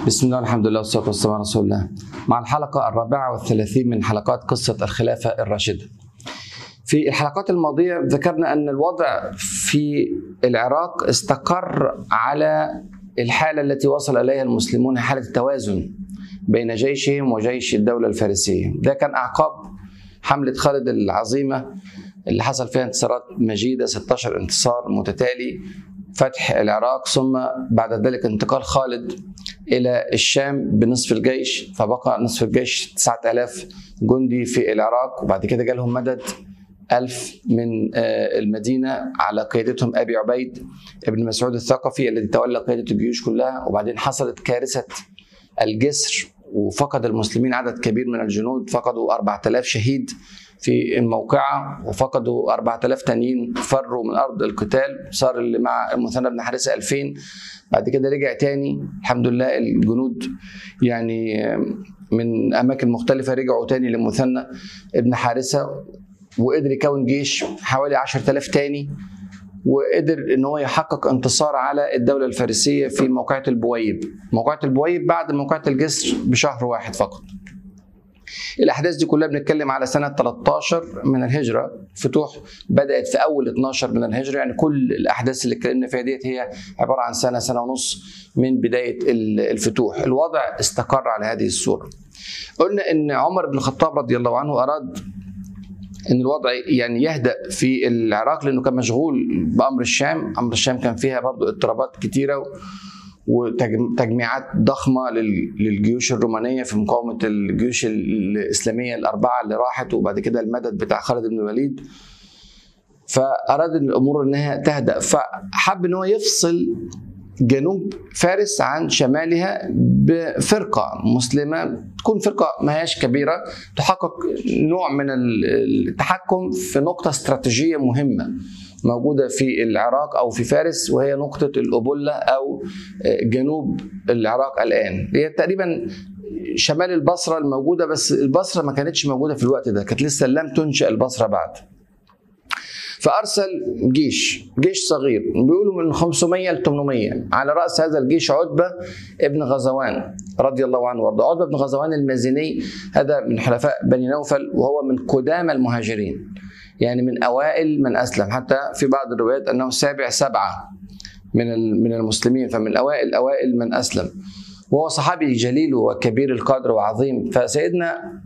بسم الله الحمد لله والصلاة والسلام على رسول الله مع الحلقة الرابعة والثلاثين من حلقات قصة الخلافة الراشدة في الحلقات الماضية ذكرنا أن الوضع في العراق استقر على الحالة التي وصل إليها المسلمون حالة التوازن بين جيشهم وجيش الدولة الفارسية ده كان أعقاب حملة خالد العظيمة اللي حصل فيها انتصارات مجيدة 16 انتصار متتالي فتح العراق ثم بعد ذلك انتقال خالد إلى الشام بنصف الجيش فبقى نصف الجيش 9000 جندي في العراق وبعد كده جالهم مدد ألف من المدينة على قيادتهم أبي عبيد ابن مسعود الثقفي الذي تولى قيادة الجيوش كلها وبعدين حصلت كارثة الجسر وفقد المسلمين عدد كبير من الجنود فقدوا 4000 شهيد في الموقعة وفقدوا 4000 تانيين فروا من أرض القتال صار اللي مع المثنى بن حارثة 2000 بعد كده رجع تاني الحمد لله الجنود يعني من أماكن مختلفة رجعوا تاني لمثنى ابن حارثة وقدر يكون جيش حوالي 10000 تاني وقدر ان هو يحقق انتصار على الدوله الفارسيه في موقعه البويب موقعه البويب بعد موقعه الجسر بشهر واحد فقط الاحداث دي كلها بنتكلم على سنه 13 من الهجره فتوح بدات في اول 12 من الهجره يعني كل الاحداث اللي اتكلمنا فيها ديت هي عباره عن سنه سنه ونص من بدايه الفتوح الوضع استقر على هذه الصوره قلنا ان عمر بن الخطاب رضي الله عنه اراد ان الوضع يعني يهدأ في العراق لانه كان مشغول بامر الشام، امر الشام كان فيها برضه اضطرابات كثيره وتجميعات ضخمه للجيوش الرومانيه في مقاومه الجيوش الاسلاميه الاربعه اللي راحت وبعد كده المدد بتاع خالد بن الوليد. فاراد ان الامور انها تهدأ فحب ان هو يفصل جنوب فارس عن شمالها بفرقة مسلمة تكون فرقة ما هياش كبيرة تحقق نوع من التحكم في نقطة استراتيجية مهمة موجودة في العراق أو في فارس وهي نقطة الأبلة أو جنوب العراق الآن هي تقريبا شمال البصرة الموجودة بس البصرة ما كانتش موجودة في الوقت ده كانت لسه لم تنشأ البصرة بعد فارسل جيش جيش صغير بيقولوا من 500 ل 800 على راس هذا الجيش عتبه ابن غزوان رضي الله عنه وارضاه عتبه بن غزوان المازني هذا من حلفاء بني نوفل وهو من قدامى المهاجرين يعني من اوائل من اسلم حتى في بعض الروايات انه سابع سبعه من من المسلمين فمن اوائل اوائل من اسلم وهو صحابي جليل وكبير القدر وعظيم فسيدنا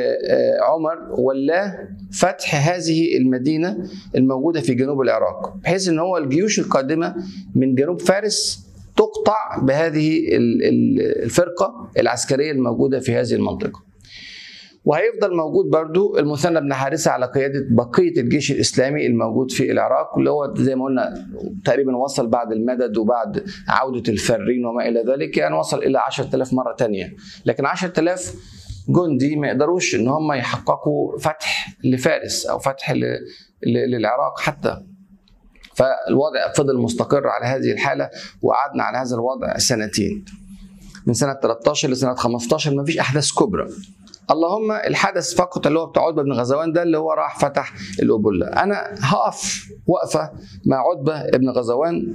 عمر ولاه فتح هذه المدينة الموجودة في جنوب العراق بحيث ان هو الجيوش القادمة من جنوب فارس تقطع بهذه الفرقة العسكرية الموجودة في هذه المنطقة وهيفضل موجود برضو المثنى بن حارثة على قيادة بقية الجيش الإسلامي الموجود في العراق اللي هو زي ما قلنا تقريبا وصل بعد المدد وبعد عودة الفارين وما إلى ذلك يعني وصل إلى 10000 مرة تانية لكن 10000 جندي ما يقدروش ان هم يحققوا فتح لفارس او فتح للعراق حتى فالوضع فضل مستقر على هذه الحاله وقعدنا على هذا الوضع سنتين من سنه 13 لسنه 15 ما فيش احداث كبرى اللهم الحدث فقط اللي هو بتاع عتبه بن غزوان ده اللي هو راح فتح الأبلة أنا هقف وقفة مع عتبة بن غزوان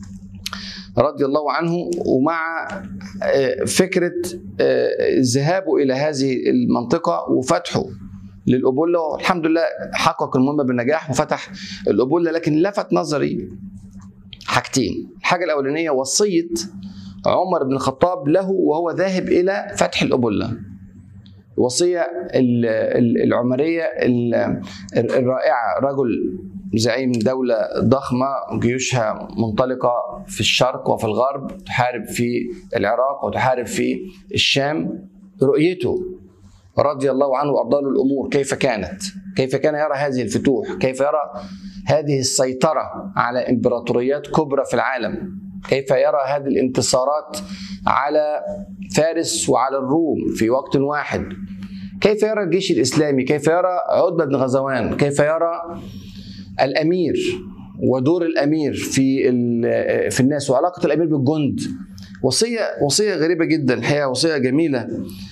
رضي الله عنه ومع فكرة ذهابه إلى هذه المنطقة وفتحه للأبلة والحمد لله حقق المهمة بالنجاح وفتح الأبلة لكن لفت نظري حاجتين الحاجة الأولانية وصية عمر بن الخطاب له وهو ذاهب إلى فتح الأبلة الوصية العمرية الرائعة رجل زعيم دولة ضخمة جيوشها منطلقة في الشرق وفي الغرب تحارب في العراق وتحارب في الشام رؤيته رضي الله عنه وأرضاه الأمور كيف كانت كيف كان يرى هذه الفتوح كيف يرى هذه السيطرة على إمبراطوريات كبرى في العالم كيف يرى هذه الانتصارات على فارس وعلى الروم في وقت واحد كيف يرى الجيش الإسلامي كيف يرى عتبة بن غزوان كيف يرى الامير ودور الامير في في الناس وعلاقه الامير بالجند وصيه وصيه غريبه جدا الحقيقه وصيه جميله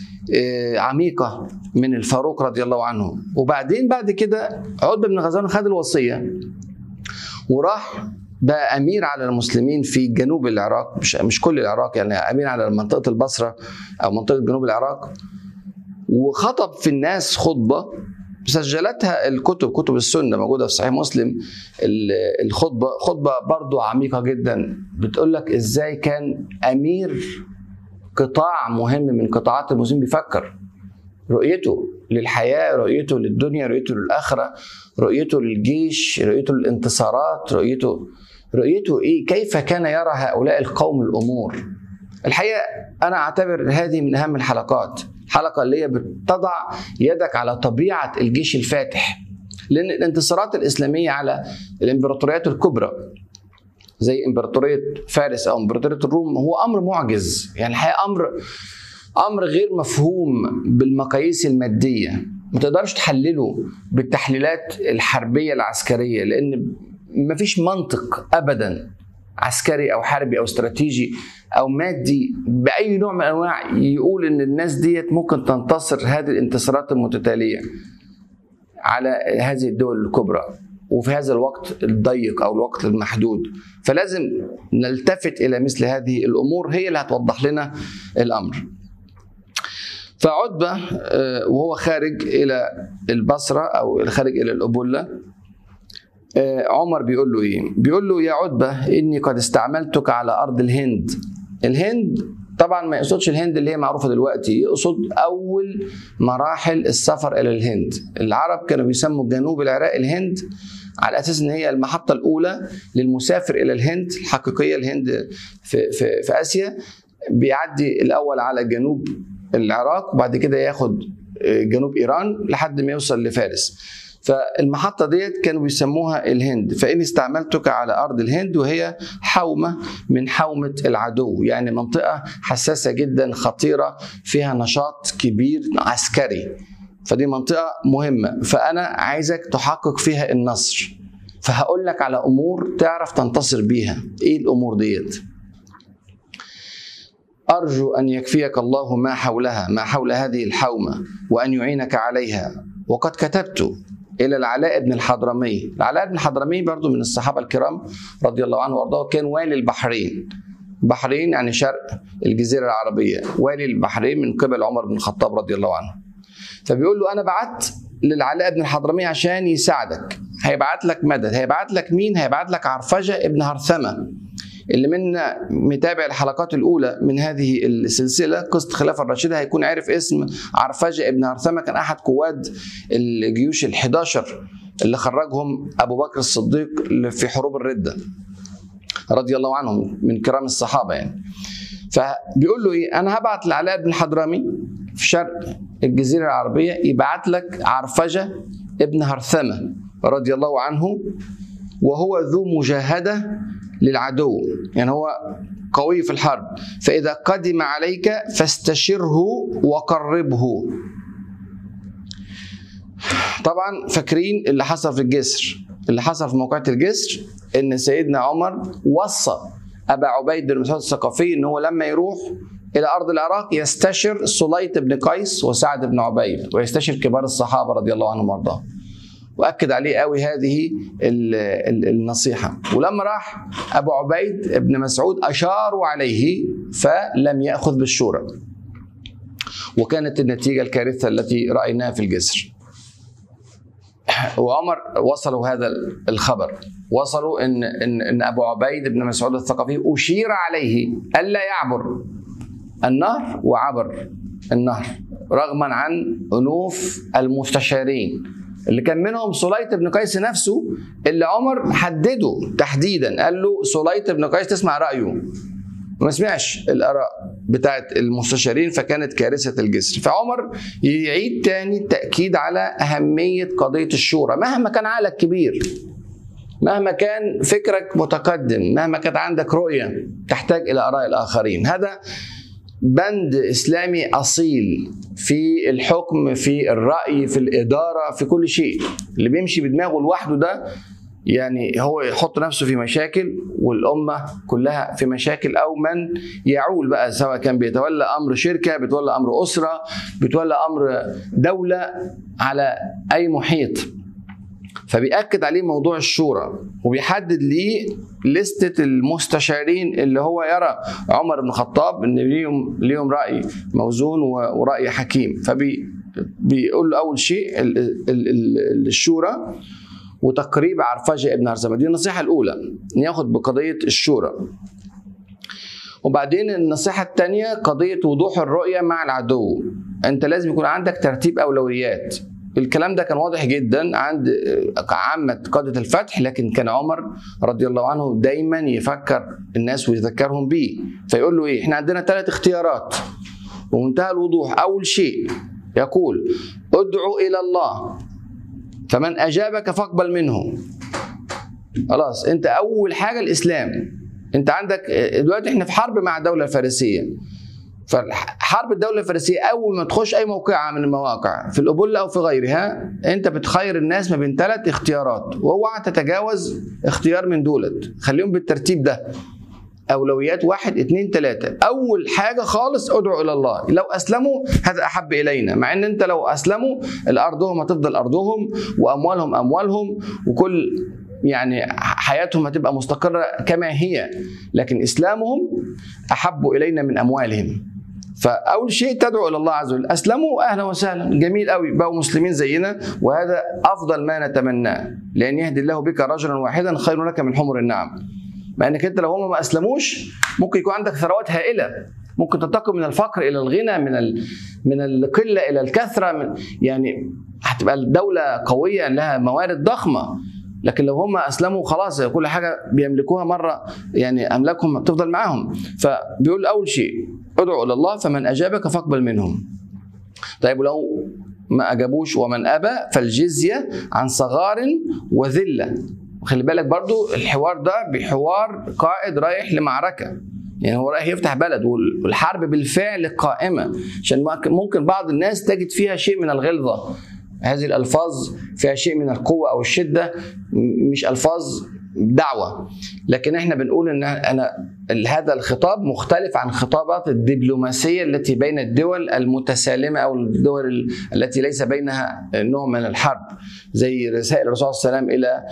عميقه من الفاروق رضي الله عنه وبعدين بعد كده عتبه بن غزوان خد الوصيه وراح بقى امير على المسلمين في جنوب العراق مش مش كل العراق يعني امير على منطقه البصره او منطقه جنوب العراق وخطب في الناس خطبه سجلتها الكتب كتب السنه موجوده في صحيح مسلم الخطبه خطبه برضو عميقه جدا بتقول لك ازاي كان امير قطاع مهم من قطاعات المسلمين بيفكر رؤيته للحياه رؤيته للدنيا رؤيته للاخره رؤيته للجيش رؤيته للانتصارات رؤيته رؤيته ايه كيف كان يرى هؤلاء القوم الامور الحقيقه انا اعتبر هذه من اهم الحلقات حلقه اللي هي بتضع يدك على طبيعه الجيش الفاتح لان الانتصارات الاسلاميه على الامبراطوريات الكبرى زي امبراطوريه فارس او امبراطوريه الروم هو امر معجز يعني الحقيقه امر امر غير مفهوم بالمقاييس الماديه ما تقدرش تحلله بالتحليلات الحربيه العسكريه لان مفيش منطق ابدا عسكري او حربي او استراتيجي او مادي باي نوع من الانواع يقول ان الناس ديت ممكن تنتصر هذه الانتصارات المتتاليه على هذه الدول الكبرى وفي هذا الوقت الضيق او الوقت المحدود فلازم نلتفت الى مثل هذه الامور هي اللي هتوضح لنا الامر فعتبة وهو خارج إلى البصرة أو خارج إلى الأبولة عمر بيقول له إيه؟ بيقول له يا عتبة إني قد استعملتك على أرض الهند الهند طبعا ما يقصدش الهند اللي هي معروفة دلوقتي يقصد أول مراحل السفر إلى الهند العرب كانوا بيسموا جنوب العراق الهند على اساس ان هي المحطه الاولى للمسافر الى الهند الحقيقيه الهند في في, في اسيا بيعدي الاول على جنوب العراق وبعد كده ياخد جنوب ايران لحد ما يوصل لفارس فالمحطه ديت كانوا بيسموها الهند فان استعملتك على ارض الهند وهي حومه من حومه العدو يعني منطقه حساسه جدا خطيره فيها نشاط كبير عسكري فدي منطقه مهمه فانا عايزك تحقق فيها النصر فهقول لك على امور تعرف تنتصر بيها ايه الامور ديت أرجو أن يكفيك الله ما حولها ما حول هذه الحومة وأن يعينك عليها وقد كتبت إلى العلاء بن الحضرمي العلاء بن الحضرمي برضو من الصحابة الكرام رضي الله عنه وارضاه كان والي البحرين بحرين يعني شرق الجزيرة العربية والي البحرين من قبل عمر بن الخطاب رضي الله عنه فبيقول له أنا بعت للعلاء بن الحضرمي عشان يساعدك هيبعت لك مدد هيبعت لك مين هيبعت لك عرفجة ابن هرثمة اللي منا متابع الحلقات الاولى من هذه السلسله قصه الخلافه الراشده هيكون عارف اسم عرفجه ابن هرثمه كان احد قواد الجيوش ال11 اللي خرجهم ابو بكر الصديق في حروب الرده رضي الله عنهم من كرام الصحابه يعني فبيقول له ايه انا هبعت لعلاء بن الحضرمي في شرق الجزيره العربيه يبعت لك عرفجه ابن هرثمه رضي الله عنه وهو ذو مجاهده للعدو يعني هو قوي في الحرب فإذا قدم عليك فاستشره وقربه طبعا فاكرين اللي حصل في الجسر اللي حصل في موقعة الجسر ان سيدنا عمر وصى ابا عبيد بن مسعود الثقفي ان هو لما يروح الى ارض العراق يستشر سليط بن قيس وسعد بن عبيد ويستشر كبار الصحابه رضي الله عنهم وارضاهم واكد عليه قوي هذه النصيحه ولما راح ابو عبيد بن مسعود اشاروا عليه فلم ياخذ بالشورى وكانت النتيجه الكارثه التي رايناها في الجسر وعمر وصلوا هذا الخبر وصلوا ان ان ان ابو عبيد بن مسعود الثقفي اشير عليه الا يعبر النهر وعبر النهر رغما عن انوف المستشارين اللي كان منهم سليط بن قيس نفسه اللي عمر حدده تحديدا قال له سليط بن قيس تسمع رايه ما سمعش الاراء بتاعت المستشارين فكانت كارثه الجسر فعمر يعيد تاني التاكيد على اهميه قضيه الشورى مهما كان عقلك كبير مهما كان فكرك متقدم مهما كانت عندك رؤيه تحتاج الى اراء الاخرين هذا بند اسلامي اصيل في الحكم في الراي في الاداره في كل شيء اللي بيمشي بدماغه لوحده ده يعني هو يحط نفسه في مشاكل والامه كلها في مشاكل او من يعول بقى سواء كان بيتولى امر شركه بيتولى امر اسره بيتولى امر دوله على اي محيط فبيأكد عليه موضوع الشورى وبيحدد ليه لستة المستشارين اللي هو يرى عمر بن الخطاب ان ليهم ليهم رأي موزون و- ورأي حكيم فبي بيقول له أول شيء ال- ال- ال- الشورى وتقريب عرفجة ابن هرزمة دي النصيحة الأولى إن ياخد بقضية الشورى وبعدين النصيحة الثانية قضية وضوح الرؤية مع العدو أنت لازم يكون عندك ترتيب أولويات الكلام ده كان واضح جدا عند عامة قادة الفتح لكن كان عمر رضي الله عنه دايما يفكر الناس ويذكرهم بيه فيقول له ايه احنا عندنا ثلاث اختيارات بمنتهى الوضوح اول شيء يقول ادعو الى الله فمن اجابك فاقبل منه خلاص انت اول حاجه الاسلام انت عندك دلوقتي احنا في حرب مع الدوله الفارسيه فحرب الدوله الفارسيه اول ما تخش اي موقعه من المواقع في القبله او في غيرها انت بتخير الناس ما بين ثلاث اختيارات واوعى تتجاوز اختيار من دولت خليهم بالترتيب ده اولويات واحد اثنين ثلاثه اول حاجه خالص ادعو الى الله لو اسلموا هذا احب الينا مع ان انت لو اسلموا الارضهم هتفضل ارضهم واموالهم اموالهم وكل يعني حياتهم هتبقى مستقره كما هي لكن اسلامهم احب الينا من اموالهم فاول شيء تدعو الى الله عز وجل اسلموا اهلا وسهلا جميل قوي بقوا مسلمين زينا وهذا افضل ما نتمناه لان يهدي الله بك رجلا واحدا خير لك من حمر النعم مع انك انت لو هم ما اسلموش ممكن يكون عندك ثروات هائله ممكن تنتقل من الفقر الى الغنى من ال... من القله الى الكثره من يعني هتبقى الدوله قويه لها موارد ضخمه لكن لو هم اسلموا خلاص كل حاجه بيملكوها مره يعني املاكهم تفضل معاهم فبيقول اول شيء ادعوا الى الله فمن اجابك فاقبل منهم طيب لو ما اجابوش ومن ابى فالجزيه عن صغار وذله وخلي بالك برضو الحوار ده بحوار قائد رايح لمعركه يعني هو رايح يفتح بلد والحرب بالفعل قائمه عشان ممكن بعض الناس تجد فيها شيء من الغلظه هذه الالفاظ فيها شيء من القوه او الشده مش الفاظ دعوه لكن احنا بنقول ان انا هذا الخطاب مختلف عن خطابات الدبلوماسيه التي بين الدول المتسالمه او الدول التي ليس بينها نوع من الحرب زي رسائل الرسول صلى الله عليه وسلم الى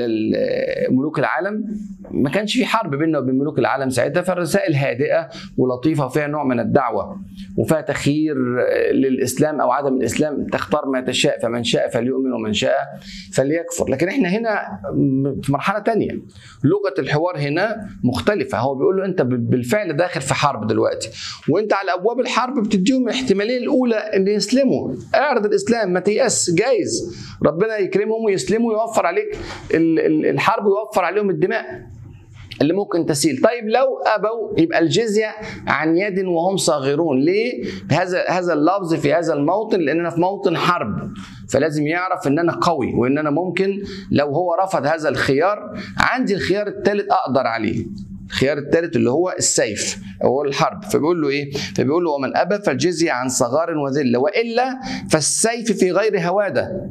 الى ملوك العالم ما كانش في حرب بيننا وبين ملوك العالم ساعتها فالرسائل هادئه ولطيفه وفيها نوع من الدعوه وفيها تخيير للاسلام او عدم الاسلام تختار ما تشاء فمن شاء فليؤمن ومن شاء فليكفر لكن احنا هنا في مرحله تانية لغه الحوار هنا مختلفه هو بيقول له انت بالفعل داخل في حرب دلوقتي وانت على ابواب الحرب بتديهم الاحتماليه الاولى ان يسلموا اعرض الاسلام ما تيأس جايز ربنا يكرمهم ويسلموا ويوفر عليك الحرب ويوفر عليهم الدماء اللي ممكن تسيل طيب لو ابوا يبقى الجزيه عن يد وهم صاغرون ليه هذا هذا اللفظ في هذا الموطن لاننا في موطن حرب فلازم يعرف ان انا قوي وان انا ممكن لو هو رفض هذا الخيار عندي الخيار الثالث اقدر عليه الخيار الثالث اللي هو السيف هو الحرب فبيقول له ايه فبيقول له ومن ابى فالجزيه عن صغار وذله والا فالسيف في غير هواده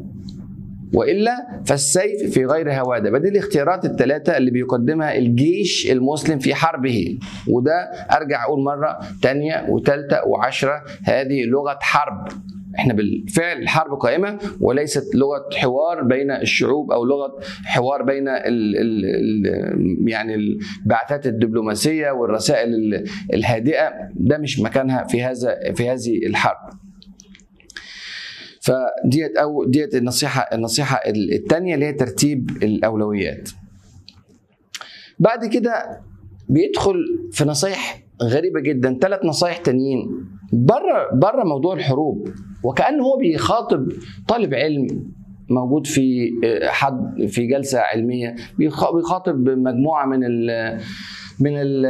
والا فالسيف في غير هواده بدي الاختيارات الثلاثه اللي بيقدمها الجيش المسلم في حربه وده ارجع اقول مره ثانيه وثالثه وعشره هذه لغه حرب احنا بالفعل الحرب قائمه وليست لغه حوار بين الشعوب او لغه حوار بين ال ال ال يعني البعثات الدبلوماسيه والرسائل الهادئه ده مش مكانها في هذا في هذه الحرب فديت او ديت النصيحه النصيحه الثانيه اللي هي ترتيب الاولويات بعد كده بيدخل في نصايح غريبه جدا ثلاث نصايح تانيين بره بره موضوع الحروب وكانه هو بيخاطب طالب علم موجود في حد في جلسه علميه بيخاطب مجموعه من ال من ال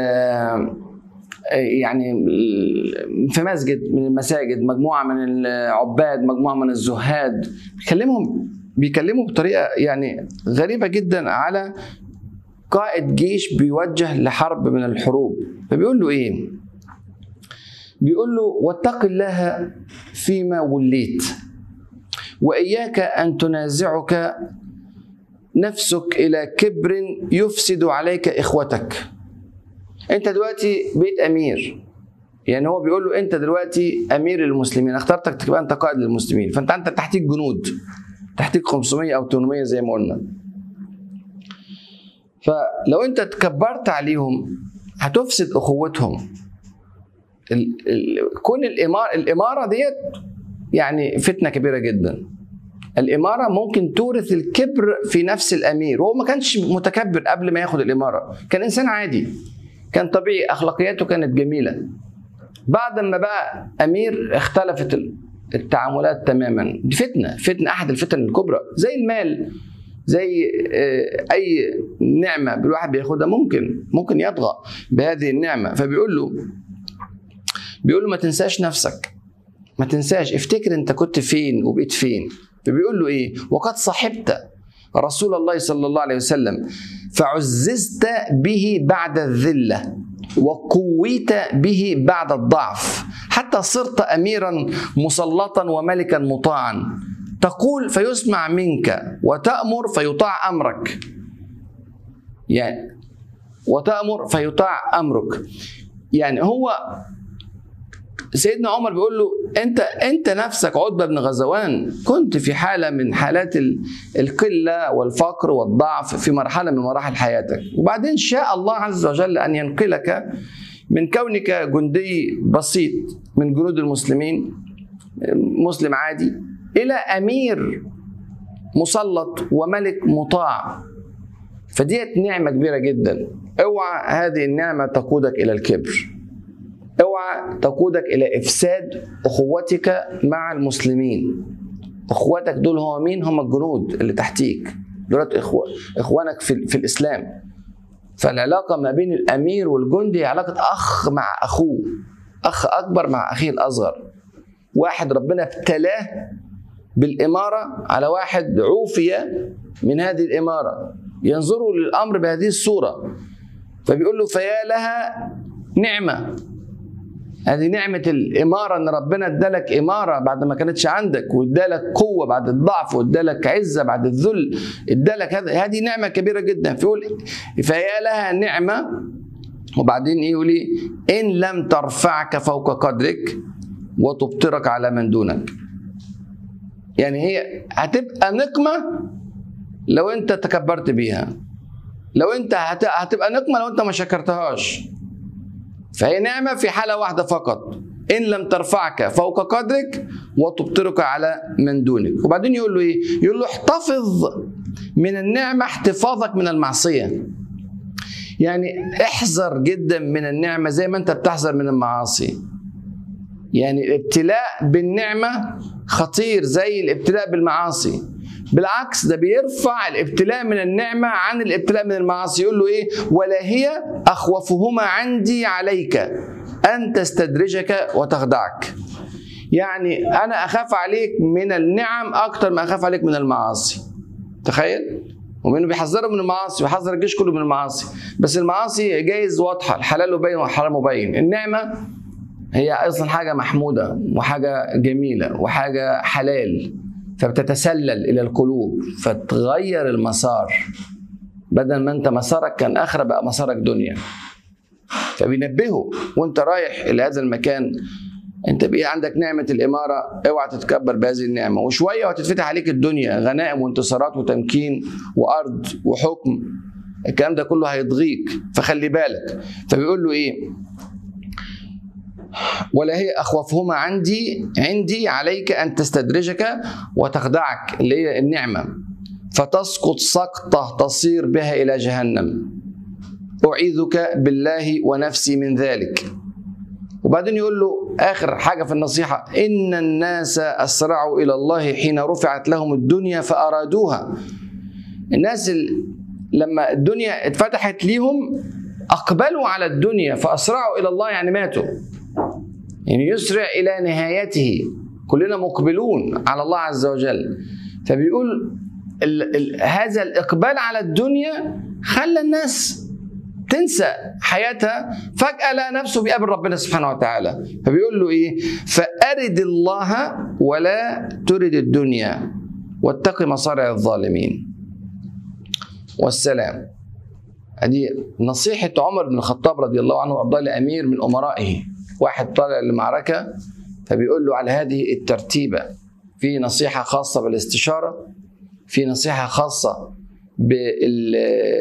يعني في مسجد من المساجد مجموعه من العباد مجموعه من الزهاد بيكلمهم بيكلموا بطريقه يعني غريبه جدا على قائد جيش بيوجه لحرب من الحروب فبيقول له ايه بيقول له واتق الله فيما وليت واياك ان تنازعك نفسك الى كبر يفسد عليك اخوتك انت دلوقتي بقيت امير يعني هو بيقول له انت دلوقتي امير المسلمين اخترتك تبقى انت قائد للمسلمين فانت انت تحتيك جنود تحتيك 500 او 800 زي ما قلنا فلو انت تكبرت عليهم هتفسد اخوتهم ال- ال- كون الاماره الاماره ديت يعني فتنه كبيره جدا الاماره ممكن تورث الكبر في نفس الامير وهو ما كانش متكبر قبل ما ياخد الاماره كان انسان عادي كان طبيعي اخلاقياته كانت جميله بعد ما بقى امير اختلفت ال- التعاملات تماما دي فتنه فتنه احد الفتن الكبرى زي المال زي آه، اي نعمه الواحد بياخدها ممكن ممكن يطغى بهذه النعمه فبيقول له بيقول له ما تنساش نفسك ما تنساش افتكر انت كنت فين وبقيت فين فبيقول له ايه وقد صحبت رسول الله صلى الله عليه وسلم فعززت به بعد الذله وقويت به بعد الضعف حتى صرت اميرا مسلطا وملكا مطاعا تقول فيسمع منك وتامر فيطاع امرك يعني وتامر فيطاع امرك يعني هو سيدنا عمر بيقول له انت انت نفسك عتبه بن غزوان كنت في حاله من حالات ال- القله والفقر والضعف في مرحله من مراحل حياتك وبعدين شاء الله عز وجل ان ينقلك من كونك جندي بسيط من جنود المسلمين مسلم عادي الى امير مسلط وملك مطاع فديت نعمه كبيره جدا اوعى هذه النعمه تقودك الى الكبر اوعى تقودك الى افساد اخوتك مع المسلمين اخواتك دول هم مين هم الجنود اللي تحتيك دولت إخوة اخوانك في, في الاسلام فالعلاقه ما بين الامير والجندي علاقه اخ مع اخوه اخ اكبر مع اخيه الاصغر واحد ربنا ابتلاه بالاماره على واحد عوفي من هذه الاماره ينظروا للامر بهذه الصوره فبيقول له فيا لها نعمه هذه نعمة الإمارة إن ربنا ادالك إمارة بعد ما كانتش عندك وادالك قوة بعد الضعف وادالك عزة بعد الذل ادالك هذا هذه نعمة كبيرة جدا فيقول فيا لها نعمة وبعدين إيه يقول إيه إن لم ترفعك فوق قدرك وتبطرك على من دونك يعني هي هتبقى نقمة لو أنت تكبرت بيها لو أنت هت- هتبقى نقمة لو أنت ما شكرتهاش فهي نعمة في حالة واحدة فقط إن لم ترفعك فوق قدرك وتبطرك على من دونك وبعدين يقول له إيه يقول له احتفظ من النعمة احتفاظك من المعصية يعني احذر جدا من النعمة زي ما أنت بتحذر من المعاصي يعني الابتلاء بالنعمة خطير زي الابتلاء بالمعاصي بالعكس ده بيرفع الابتلاء من النعمة عن الابتلاء من المعاصي يقول له ايه ولا هي أخوفهما عندي عليك أن تستدرجك وتخدعك يعني أنا أخاف عليك من النعم أكتر ما أخاف عليك من المعاصي تخيل ومنه بيحذروا من المعاصي ويحذر الجيش كله من المعاصي بس المعاصي جايز واضحة الحلال مبين والحرام مبين النعمة هي اصلا حاجه محموده وحاجه جميله وحاجه حلال فبتتسلل الى القلوب فتغير المسار بدل ما انت مسارك كان اخره بقى مسارك دنيا فبينبهوا وانت رايح الى هذا المكان انت بقى عندك نعمه الاماره اوعى تتكبر بهذه النعمه وشويه وهتتفتح عليك الدنيا غنائم وانتصارات وتمكين وارض وحكم الكلام ده كله هيضغيك فخلي بالك فبيقول له ايه ولا هي اخوفهما عندي عندي عليك ان تستدرجك وتخدعك اللي هي النعمه فتسقط سقطه تصير بها الى جهنم اعيذك بالله ونفسي من ذلك وبعدين يقول له اخر حاجه في النصيحه ان الناس اسرعوا الى الله حين رفعت لهم الدنيا فارادوها الناس ال- لما الدنيا اتفتحت ليهم اقبلوا على الدنيا فاسرعوا الى الله يعني ماتوا يعني يسرع الى نهايته كلنا مقبلون على الله عز وجل فبيقول ال ال هذا الاقبال على الدنيا خلى الناس تنسى حياتها فجأة لقى نفسه بيقابل ربنا سبحانه وتعالى فبيقول له إيه فأرد الله ولا ترد الدنيا واتق مصارع الظالمين والسلام هذه نصيحة عمر بن الخطاب رضي الله عنه وأرضاه لأمير من أمرائه واحد طالع لمعركة فبيقول له على هذه الترتيبة في نصيحه خاصه بالاستشاره في نصيحه خاصه بال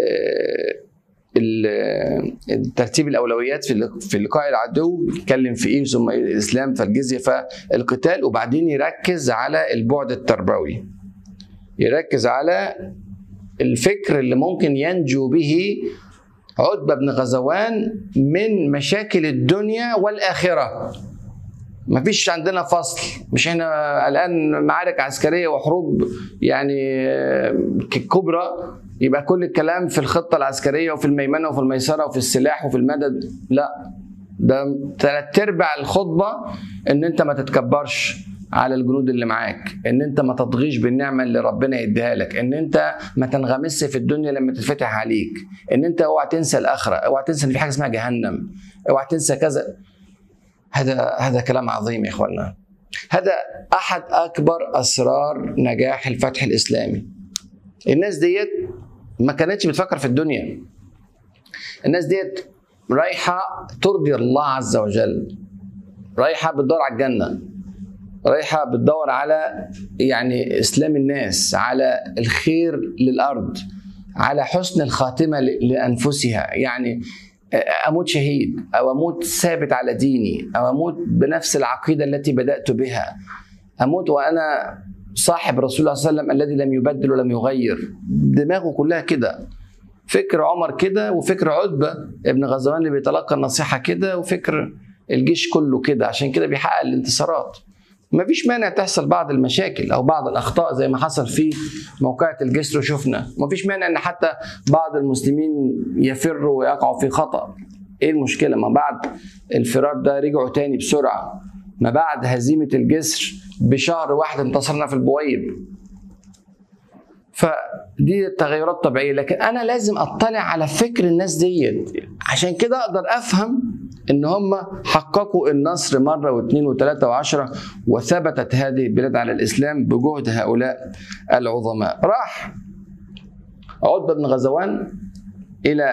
ترتيب الاولويات في في لقاء العدو يتكلم في ايه ثم الاسلام فالجزيه فالقتال وبعدين يركز على البعد التربوي يركز على الفكر اللي ممكن ينجو به عتبه بن غزوان من مشاكل الدنيا والاخره ما فيش عندنا فصل مش احنا الان معارك عسكريه وحروب يعني كبرى يبقى كل الكلام في الخطه العسكريه وفي الميمنه وفي الميسره وفي السلاح وفي المدد لا ده ثلاث ارباع الخطبه ان انت ما تتكبرش على الجنود اللي معاك ان انت ما تطغيش بالنعمه اللي ربنا يديها لك ان انت ما تنغمسش في الدنيا لما تتفتح عليك ان انت اوعى تنسى الاخره اوعى تنسى ان في حاجه اسمها جهنم اوعى تنسى كذا هذا هذا كلام عظيم يا اخوانا هذا احد اكبر اسرار نجاح الفتح الاسلامي الناس ديت ما كانتش بتفكر في الدنيا الناس ديت رايحه ترضي الله عز وجل رايحه بتدور على الجنه رايحه بتدور على يعني اسلام الناس على الخير للارض على حسن الخاتمه لانفسها يعني اموت شهيد او اموت ثابت على ديني او اموت بنفس العقيده التي بدات بها اموت وانا صاحب رسول الله صلى الله عليه وسلم الذي لم يبدل ولم يغير دماغه كلها كده فكر عمر كده وفكر عتبه ابن غزوان اللي بيتلقى النصيحه كده وفكر الجيش كله كده عشان كده بيحقق الانتصارات ما فيش مانع تحصل بعض المشاكل او بعض الاخطاء زي ما حصل في موقعة الجسر وشفنا ما فيش مانع ان حتى بعض المسلمين يفروا ويقعوا في خطا ايه المشكله ما بعد الفرار ده رجعوا تاني بسرعه ما بعد هزيمه الجسر بشهر واحد انتصرنا في البويب فدي التغيرات الطبيعيه لكن انا لازم اطلع على فكر الناس ديت عشان كده اقدر افهم ان هم حققوا النصر مره واثنين وثلاثه وعشره وثبتت هذه البلاد على الاسلام بجهد هؤلاء العظماء راح عتبه بن غزوان الى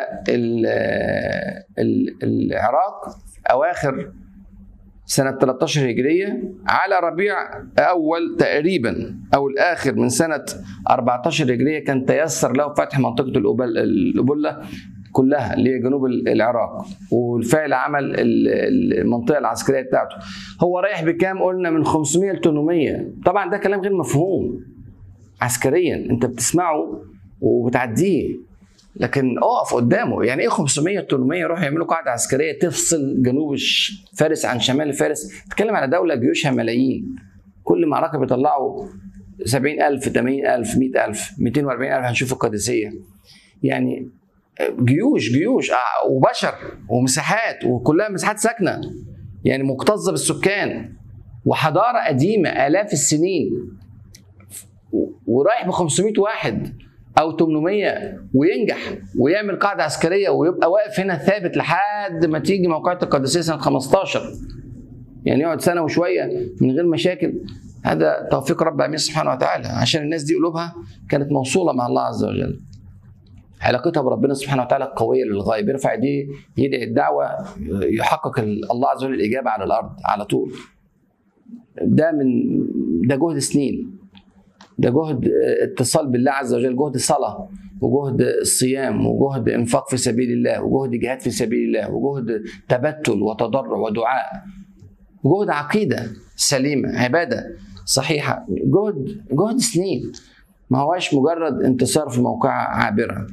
العراق اواخر سنة 13 هجرية على ربيع أول تقريبا أو الآخر من سنة 14 هجرية كان تيسر له فتح منطقة الأبلة كلها اللي هي جنوب العراق والفعل عمل المنطقة العسكرية بتاعته هو رايح بكام قلنا من 500 ل 800 طبعا ده كلام غير مفهوم عسكريا انت بتسمعه وبتعديه لكن اقف قدامه يعني ايه 500 800 يروحوا يعملوا قاعده عسكريه تفصل جنوب فارس عن شمال فارس تتكلم على دوله جيوشها ملايين كل معركه بيطلعوا 70000 80000 100000 240000 هنشوف القادسيه يعني جيوش جيوش وبشر ومساحات وكلها مساحات ساكنه يعني مكتظه بالسكان وحضاره قديمه الاف السنين ورايح ب 500 واحد او 800 وينجح ويعمل قاعده عسكريه ويبقى واقف هنا ثابت لحد ما تيجي موقعة القادسيه سنه 15 يعني يقعد سنه وشويه من غير مشاكل هذا توفيق رب العالمين سبحانه وتعالى عشان الناس دي قلوبها كانت موصوله مع الله عز وجل علاقتها بربنا سبحانه وتعالى قويه للغايه بيرفع ايديه يدعي الدعوه يحقق الله عز وجل الاجابه على الارض على طول ده من ده جهد سنين ده جهد اتصال بالله عز وجل جهد صلاة وجهد صيام وجهد انفاق في سبيل الله وجهد جهاد في سبيل الله وجهد تبتل وتضرع ودعاء وجهد عقيدة سليمة عبادة صحيحة جهد جهد سنين ما هواش مجرد انتصار في موقعة عابرة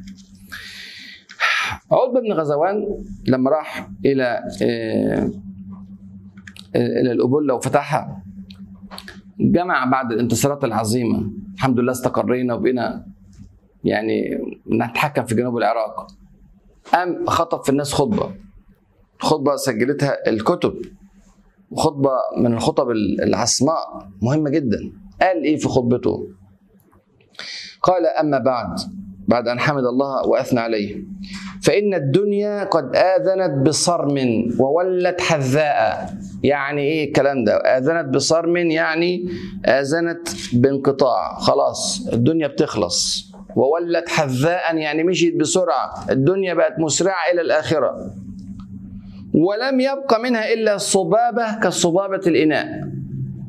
عتبة بن غزوان لما راح إلى إلى الأبلة وفتحها جمع بعد الانتصارات العظيمة الحمد لله استقرينا وبقينا يعني نتحكم في جنوب العراق قام خطب في الناس خطبة خطبة سجلتها الكتب وخطبة من الخطب العصماء مهمة جدا قال ايه في خطبته قال اما بعد بعد ان حمد الله واثنى عليه فان الدنيا قد اذنت بصرم وولت حذاء يعني ايه الكلام ده اذنت بصرم يعني اذنت بانقطاع خلاص الدنيا بتخلص وولت حذاء يعني مشيت بسرعه الدنيا بقت مسرعه الى الاخره ولم يبق منها الا الصبابه كصبابه الاناء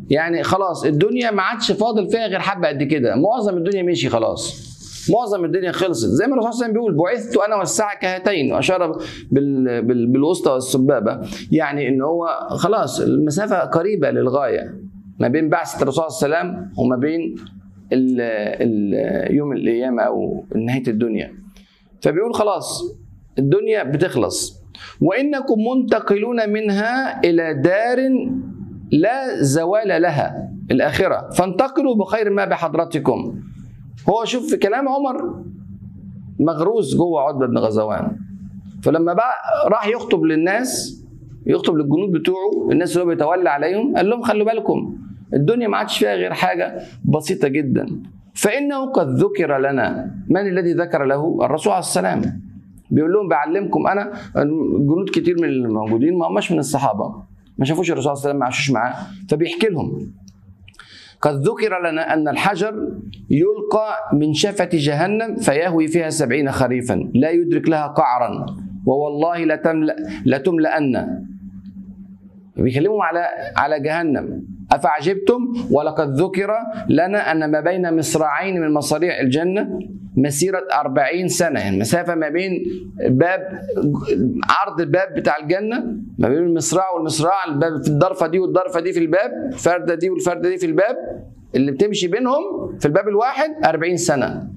يعني خلاص الدنيا ما عادش فاضل فيها غير حبه قد كده معظم الدنيا مشي خلاص معظم الدنيا خلصت زي ما الرسول صلى الله عليه وسلم بيقول بعثت انا والساعه كهاتين واشار بال... بال... بالوسطى والسبابه يعني ان هو خلاص المسافه قريبه للغايه ما بين بعثه الرسول صلى الله عليه وسلم وما بين ال... ال... يوم القيامه او نهايه الدنيا فبيقول خلاص الدنيا بتخلص وانكم منتقلون منها الى دار لا زوال لها الاخره فانتقلوا بخير ما بحضرتكم هو شوف في كلام عمر مغروس جوه عتبه بن غزوان فلما بقى راح يخطب للناس يخطب للجنود بتوعه الناس اللي هو بيتولى عليهم قال لهم خلوا بالكم الدنيا ما عادش فيها غير حاجه بسيطه جدا فانه قد ذكر لنا من الذي ذكر له الرسول عليه السلام بيقول لهم بعلمكم انا جنود كتير من الموجودين ما هماش من الصحابه ما شافوش الرسول صلى الله عليه وسلم ما عاشوش معاه فبيحكي لهم قد ذكر لنا أن الحجر يلقى من شفة جهنم فيهوي فيها سبعين خريفا لا يدرك لها قعرا ووالله لتملأ لتملأن بيكلمهم على على جهنم أفعجبتم ولقد ذكر لنا أن ما بين مصراعين من مصاريع الجنة مسيرة أربعين سنة يعني مسافة ما بين باب عرض الباب بتاع الجنة ما بين المصراع والمصراع الباب في الضرفة دي والضرفة دي في الباب الفردة دي والفردة دي في الباب اللي بتمشي بينهم في الباب الواحد أربعين سنة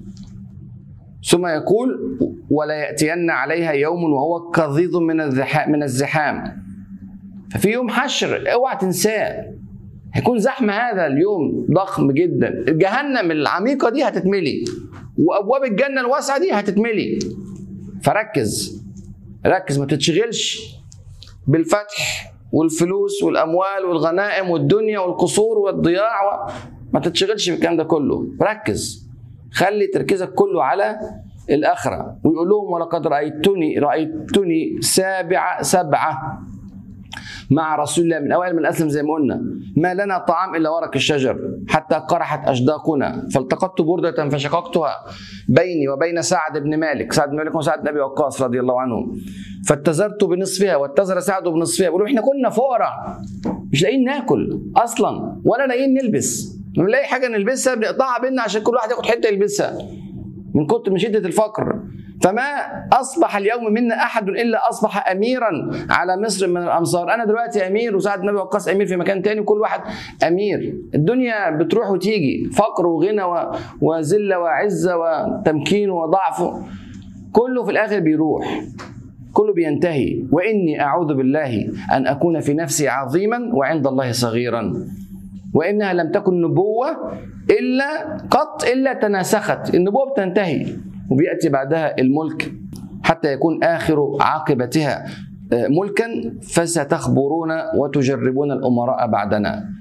ثم يقول ولا يأتين عليها يوم وهو كظيظ من الزحام من الزحام ففي يوم حشر اوعى تنساه هيكون زحمه هذا اليوم ضخم جدا جهنم العميقه دي هتتملي وابواب الجنه الواسعه دي هتتملي فركز ركز ما تتشغلش بالفتح والفلوس والاموال والغنائم والدنيا والقصور والضياع ما تتشغلش بالكلام ده كله ركز خلي تركيزك كله على الاخره ويقول لهم ولقد رايتني رايتني سابعه سبعه مع رسول الله من اوائل من اسلم زي ما قلنا ما لنا طعام الا ورق الشجر حتى قرحت اشداقنا فالتقطت برده فشققتها بيني وبين سعد بن مالك سعد بن مالك وسعد بن ابي وقاص رضي الله عنه فاتزرت بنصفها واتزر سعد بنصفها بيقولوا احنا كنا فقراء مش لاقيين ناكل اصلا ولا لاقيين نلبس بنلاقي حاجه نلبسها بنقطعها بينا عشان كل واحد ياخد حته يلبسها من كتر من شده الفقر فما اصبح اليوم منا احد الا اصبح اميرا على مصر من الامصار انا دلوقتي امير وسعد النبي وقاص امير في مكان تاني وكل واحد امير الدنيا بتروح وتيجي فقر وغنى و- وذله وعزه وتمكين وضعف كله في الاخر بيروح كله بينتهي واني اعوذ بالله ان اكون في نفسي عظيما وعند الله صغيرا وانها لم تكن نبوه الا قط الا تناسخت النبوه بتنتهي وبياتي بعدها الملك حتى يكون اخر عاقبتها آه، ملكا فستخبرون وتجربون الامراء بعدنا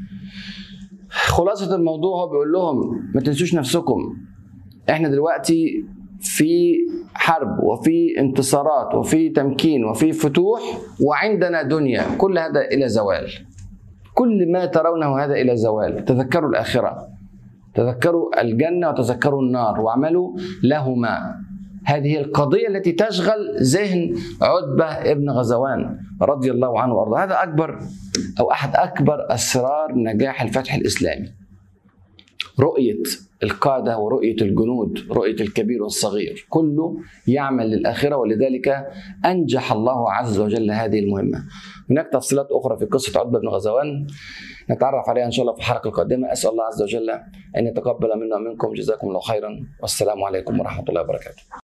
خلاصه الموضوع هو بيقول لهم ما تنسوش نفسكم احنا دلوقتي في حرب وفي انتصارات وفي تمكين وفي فتوح وعندنا دنيا كل هذا الى زوال كل ما ترونه هذا الى زوال تذكروا الاخره تذكروا الجنه وتذكروا النار واعملوا لهما هذه القضية التي تشغل ذهن عتبة ابن غزوان رضي الله عنه وارضاه هذا أكبر أو أحد أكبر أسرار نجاح الفتح الإسلامي رؤية القادة ورؤية الجنود رؤية الكبير والصغير كله يعمل للآخرة ولذلك أنجح الله عز وجل هذه المهمة هناك تفصيلات أخرى في قصة عتبة بن غزوان نتعرف عليها إن شاء الله في الحلقة القادمة أسأل الله عز وجل أن يتقبل منا ومنكم جزاكم الله خيرا والسلام عليكم ورحمة الله وبركاته